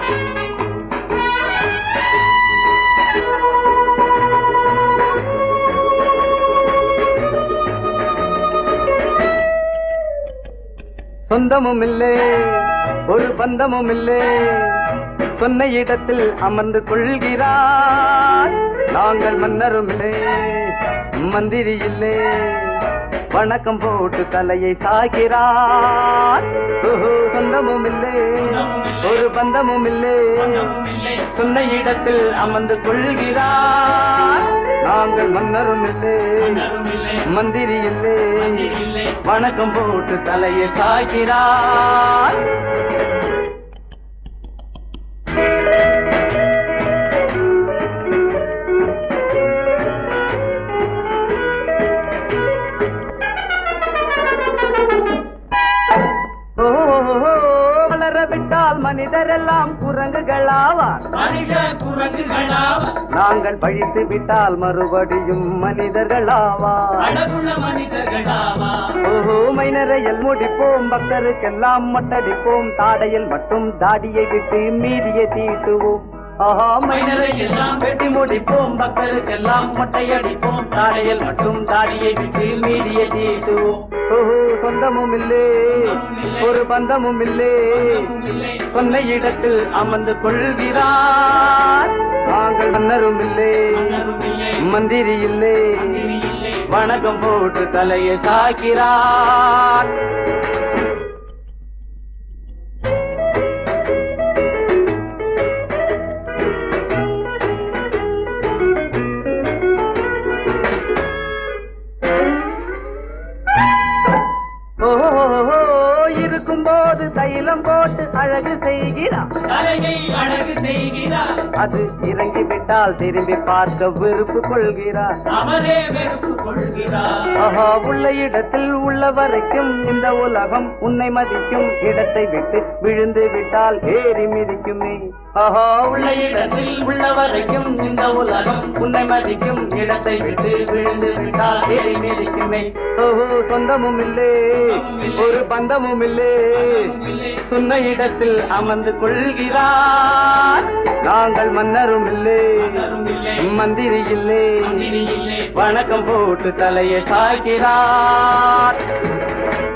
சொந்தமும் இல்லை ஒரு பந்தமும் இல்லை சொன்ன இடத்தில் அமர்ந்து கொள்கிறார் நாங்கள் மன்னரும் இல்லை மந்திரி இல்லை வணக்கம் போட்டு தலையை சாய்கிறார் ஓஹோ, சொந்தமும் இல்லை ஒரு பந்தமும் இல்லை சொன்ன இடத்தில் அமர்ந்து கொள்கிறார் நாங்கள் மன்னரும் இல்லை மந்திரி இல்லை வணக்கம் போட்டு தலையை சாய்கிறார் ஓ, வளர விட்டால் மனிதரெல்லாம் குரங்குகளாவார் மனித குரங்குகளாவா நாங்கள் பழித்து விட்டால் மறுபடியும் மனிதர்களாவார் அழகுள்ள மனிதர்களாவா ஓஹோ மைனரையில் முடிப்போம் பக்தருக்கெல்லாம் மட்டடிப்போம் தாடையில் மட்டும் தாடியை விட்டு மீதியை தீட்டுவோம் ஆஹா மைனரை எல்லாம் வெட்டி முடிப்போம் பக்தருக்கெல்லாம் மொட்டையடிப்போம் தாடையில் மட்டும் தாடியை விட்டு மீதியை தீட்டுவோம் ஓஹோ சொந்தமும் இல்லே ஒரு பந்தமும் இல்லே சொன்ன இடத்தில் அமர்ந்து கொள்கிறார் நாங்கள் மன்னரும் இல்லை மந்திரி இல்லை வணக்கம் போட்டு தலையை சாக்கிறார் ஓ இருக்கும்போது தைலம் போட்டு அழகு செய்கிறார் தலையை அழகு செய்கிறார் அது இறங்கி விட்டால் திரும்பி பார்க்க விருப்பு கொள்கிறார் அவரே வெறுப்பு கொள்கிறார் ஆஹா உள்ள இடத்தில் உள்ள வரைக்கும் இந்த உலகம் உன்னை மதிக்கும் இடத்தை விட்டு விழுந்து விட்டால் ஏறி மிதிக்குமே ஆஹா உள்ள இடத்தில் உள்ள வரைக்கும் இந்த உலகம் உன்னை மதிக்கும் இடத்தை விட்டு விழுந்து விட்டால் ஏறி மிதிக்குமே ஓஹோ சொந்தமும் இல்லே ஒரு பந்தமும் இல்லே சொன்ன இடத்தில் அமர்ந்து கொள்கிறார் நாங்கள் மன்னரும் இல்லை மந்திரி இல்லை வணக்கம் போட்டு தலையை சாய்கிறார்